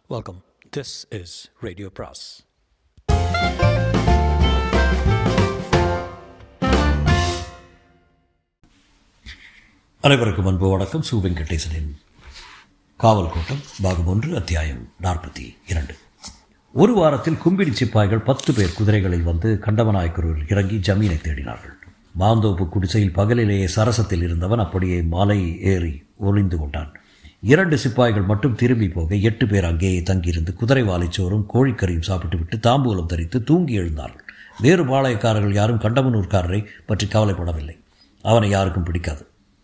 Welcome. This is Radio Pras. அனைவருக்கும் அன்பு வணக்கம் சு வெங்கடேசனின் காவல் கோட்டம் பாகம் ஒன்று அத்தியாயம் நாற்பத்தி இரண்டு ஒரு வாரத்தில் கும்பிடி சிப்பாய்கள் பத்து பேர் குதிரைகளில் வந்து கண்டமநாயக்கரூரில் இறங்கி ஜமீனை தேடினார்கள் மாந்தோப்பு குடிசையில் பகலிலேயே சரசத்தில் இருந்தவன் அப்படியே மாலை ஏறி ஒளிந்து கொண்டான் இரண்டு சிப்பாய்கள் மட்டும் திரும்பி போக எட்டு பேர் அங்கேயே தங்கியிருந்து குதிரை வாலிச்சோறும் கோழிக்கறியும் சாப்பிட்டுவிட்டு தாம்பூலம் தரித்து தூங்கி எழுந்தார்கள் வேறு பாளையக்காரர்கள் யாரும் கண்டமனூர்காரரை பற்றி கவலைப்படவில்லை அவனை யாருக்கும் பிடிக்காது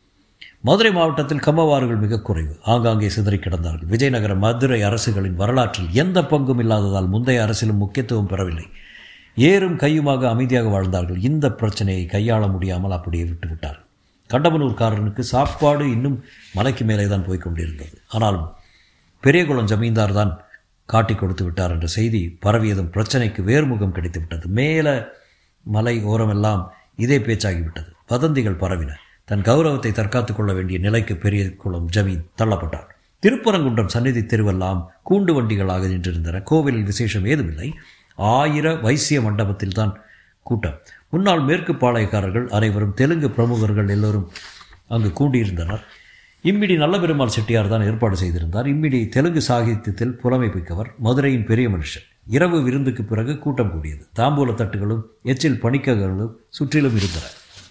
மதுரை மாவட்டத்தில் கம்மவாறுகள் மிக குறைவு ஆங்காங்கே சிதறி கிடந்தார்கள் விஜயநகர மதுரை அரசுகளின் வரலாற்றில் எந்த பங்கும் இல்லாததால் முந்தைய அரசிலும் முக்கியத்துவம் பெறவில்லை ஏறும் கையுமாக அமைதியாக வாழ்ந்தார்கள் இந்த பிரச்சனையை கையாள முடியாமல் அப்படியே விட்டுவிட்டார்கள் கண்டமனூர்காரனுக்கு சாப்பாடு இன்னும் மலைக்கு மேலே தான் போய்க் கொண்டிருந்தது ஆனாலும் பெரியகுளம் ஜமீன்தார் தான் காட்டி கொடுத்து விட்டார் என்ற செய்தி பரவியதும் பிரச்சனைக்கு வேறுமுகம் கிடைத்துவிட்டது மேலே மலை ஓரமெல்லாம் இதே பேச்சாகிவிட்டது வதந்திகள் பரவின தன் கௌரவத்தை தற்காத்துக் கொள்ள வேண்டிய நிலைக்கு பெரிய குளம் ஜமீன் தள்ளப்பட்டார் திருப்பரங்குன்றம் சந்நிதி தெருவெல்லாம் கூண்டு வண்டிகளாக நின்றிருந்தன கோவிலில் விசேஷம் ஏதுமில்லை ஆயிர வைசிய மண்டபத்தில் தான் கூட்டம் முன்னாள் மேற்கு பாளையக்காரர்கள் அனைவரும் தெலுங்கு பிரமுகர்கள் எல்லோரும் அங்கு கூடியிருந்தனர் இம்மிடி நல்ல பெருமாள் செட்டியார் தான் ஏற்பாடு செய்திருந்தார் இம்மிடி தெலுங்கு சாகித்யத்தில் புலமை பிக்கவர் மதுரையின் பெரிய மனுஷன் இரவு விருந்துக்கு பிறகு கூட்டம் கூடியது தாம்பூல தட்டுகளும் எச்சில் பணிக்ககளும் சுற்றிலும் இருந்தன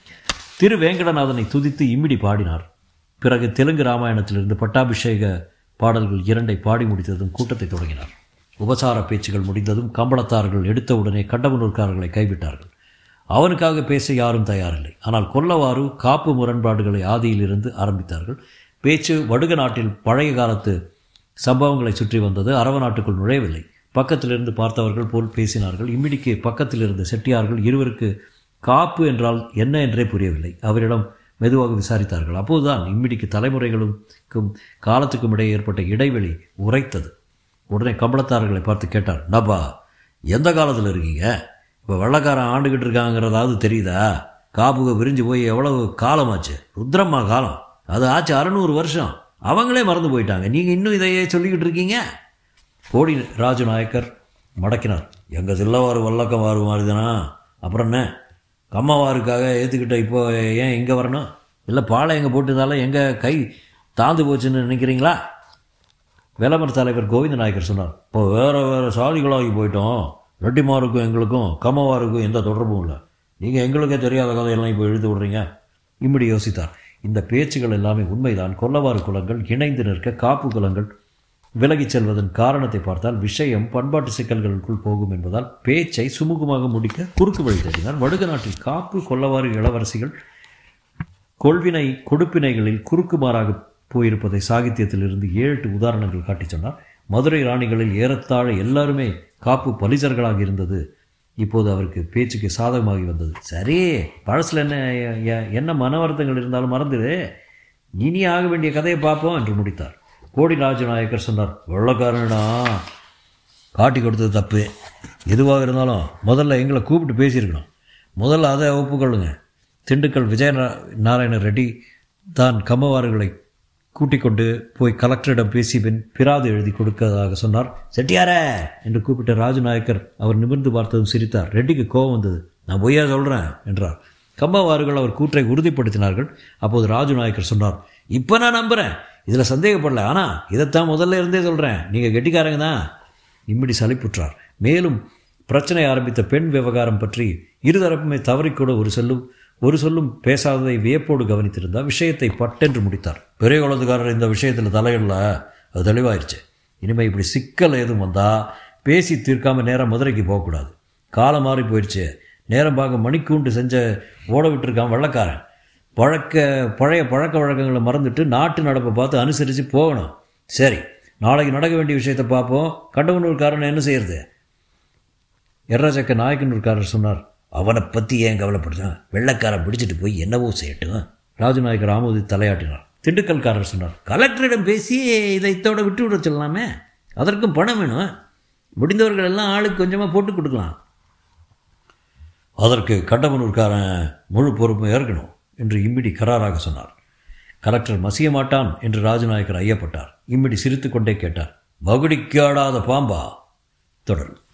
திரு வேங்கடநாதனை துதித்து இம்மிடி பாடினார் பிறகு தெலுங்கு ராமாயணத்திலிருந்து பட்டாபிஷேக பாடல்கள் இரண்டை பாடி முடித்ததும் கூட்டத்தை தொடங்கினார் உபசார பேச்சுகள் முடிந்ததும் கம்பளத்தார்கள் எடுத்தவுடனே கண்டமனூர்காரர்களை கைவிட்டார்கள் அவனுக்காக பேச யாரும் தயாரில்லை ஆனால் கொல்லவாறு காப்பு முரண்பாடுகளை ஆதியிலிருந்து ஆரம்பித்தார்கள் பேச்சு வடுக நாட்டில் பழைய காலத்து சம்பவங்களை சுற்றி வந்தது அரவ நாட்டுக்குள் நுழையவில்லை பக்கத்திலிருந்து பார்த்தவர்கள் போல் பேசினார்கள் இம்மிடிக்கு பக்கத்தில் இருந்த செட்டியார்கள் இருவருக்கு காப்பு என்றால் என்ன என்றே புரியவில்லை அவரிடம் மெதுவாக விசாரித்தார்கள் அப்போதுதான் இம்மிடிக்கு தலைமுறைகளுக்கும் காலத்துக்கும் இடையே ஏற்பட்ட இடைவெளி உரைத்தது உடனே கம்பளத்தார்களை பார்த்து கேட்டார் நபா எந்த காலத்தில் இருக்கீங்க இப்போ வெள்ளக்காரன் ஆண்டுகிட்டு இருக்காங்கிறதாவது தெரியுதா காப்புக விரிஞ்சு போய் எவ்வளவு காலமாச்சு ருத்ரம்மா காலம் அது ஆச்சு அறநூறு வருஷம் அவங்களே மறந்து போயிட்டாங்க நீங்கள் இன்னும் இதையே சொல்லிக்கிட்டு இருக்கீங்க கோடி ராஜு நாயக்கர் மடக்கினார் எங்கள் சில்லவாறு வல்லக்கம் வாரு மாதிரிதானா அப்புறம் என்ன கம்மவாருக்காக ஏற்றுக்கிட்ட இப்போ ஏன் இங்கே வரணும் இல்லை பாலை எங்கே போட்டதால எங்கள் கை தாந்து போச்சுன்னு நினைக்கிறீங்களா வேலமர் தலைவர் கோவிந்த நாயக்கர் சொன்னார் இப்போ வேறு வேறு சாதிகளாகி போயிட்டோம் ரெட்டிமாருக்கும் எங்களுக்கும் கம்மவாருக்கும் எந்த தொடர்பும் இல்லை நீங்கள் எங்களுக்கே தெரியாத கதையெல்லாம் இப்போ எழுதி விடுறீங்க இம்மிடி யோசித்தார் இந்த பேச்சுகள் எல்லாமே உண்மைதான் கொல்லவாறு குலங்கள் இணைந்து நிற்க காப்பு குலங்கள் விலகிச் செல்வதன் காரணத்தை பார்த்தால் விஷயம் பண்பாட்டு சிக்கல்களுக்குள் போகும் என்பதால் பேச்சை சுமூகமாக முடிக்க குறுக்கு வழி தேடினார் வடுக நாட்டில் காப்பு கொல்லவாறு இளவரசிகள் கொள்வினை கொடுப்பினைகளில் குறுக்குமாறாக போயிருப்பதை சாகித்யத்திலிருந்து ஏழு எட்டு உதாரணங்கள் காட்டிச் சொன்னார் மதுரை ராணிகளில் ஏறத்தாழ எல்லாருமே காப்பு பலிஜர்களாக இருந்தது இப்போது அவருக்கு பேச்சுக்கு சாதகமாகி வந்தது சரி பழசில் என்ன என்ன மனவர்த்தங்கள் இருந்தாலும் மறந்துடு இனி ஆக வேண்டிய கதையை பார்ப்போம் என்று முடித்தார் கோடி ராஜநாயக்கர் சொன்னார் வெள்ளக்காரனா காட்டி கொடுத்தது தப்பு எதுவாக இருந்தாலும் முதல்ல எங்களை கூப்பிட்டு பேசியிருக்கணும் முதல்ல அதை ஒப்புக்கொள்ளுங்க திண்டுக்கல் விஜய நாராயண ரெட்டி தான் கம்மவாறுகளை கூட்டிக் கொண்டு போய் கலெக்டரிடம் பேசி பின் பிராது எழுதி கொடுக்கதாக சொன்னார் செட்டியாரே என்று கூப்பிட்ட ராஜநாயக்கர் அவர் நிமிர்ந்து பார்த்ததும் சிரித்தார் ரெட்டிக்கு கோபம் வந்தது நான் பொய்யா சொல்கிறேன் என்றார் கம்பவாறுகள் அவர் கூற்றை உறுதிப்படுத்தினார்கள் அப்போது ராஜநாயக்கர் சொன்னார் இப்போ நான் நம்புகிறேன் இதில் சந்தேகப்படல ஆனால் இதைத்தான் முதல்ல இருந்தே சொல்கிறேன் நீங்கள் கெட்டிக்காரங்க தான் இம்மிடி சலிப்புற்றார் மேலும் பிரச்சனை ஆரம்பித்த பெண் விவகாரம் பற்றி இருதரப்புமே தவறிக்கூட ஒரு சொல்லும் ஒரு சொல்லும் பேசாததை வியப்போடு கவனித்திருந்தால் விஷயத்தை பட்டென்று முடித்தார் பெரிய குளத்துக்காரர் இந்த விஷயத்தில் தலையிடல அது தெளிவாயிருச்சு இனிமேல் இப்படி சிக்கல் ஏதும் வந்தால் பேசி தீர்க்காமல் நேரம் மதுரைக்கு போகக்கூடாது காலம் மாறி போயிடுச்சு நேரம் பார்க்க மணிக்கூண்டு செஞ்ச ஓட விட்டுருக்கான் வெள்ளக்காரன் பழக்க பழைய பழக்க வழக்கங்களை மறந்துட்டு நாட்டு நடப்பை பார்த்து அனுசரித்து போகணும் சரி நாளைக்கு நடக்க வேண்டிய விஷயத்தை பார்ப்போம் கண்டவனூர்காரன் என்ன செய்யறது எர்ராஜக்க நாயக்கனூர்காரர் சொன்னார் அவனை பற்றி ஏன் கவலைப்படுறான் வெள்ளக்காரன் பிடிச்சிட்டு போய் என்னவோ செய்யட்டும் ராஜநாயக்கர் ஆமோதி தலையாட்டினார் திண்டுக்கல்காரர் சொன்னார் கலெக்டரிடம் பேசி இதை இத்தோட விட்டு விட சொல்லலாமே அதற்கும் பணம் வேணும் முடிந்தவர்கள் எல்லாம் ஆளுக்கு கொஞ்சமாக போட்டு கொடுக்கலாம் அதற்கு கண்டமனூர்காரன் முழு பொறுப்பும் ஏற்கணும் என்று இம்மிடி கராராக சொன்னார் கலெக்டர் மசிய மாட்டான் என்று ராஜநாயக்கர் ஐயப்பட்டார் இம்மிடி சிரித்துக்கொண்டே கேட்டார் மகுடிக்காடாத பாம்பா தொடரும்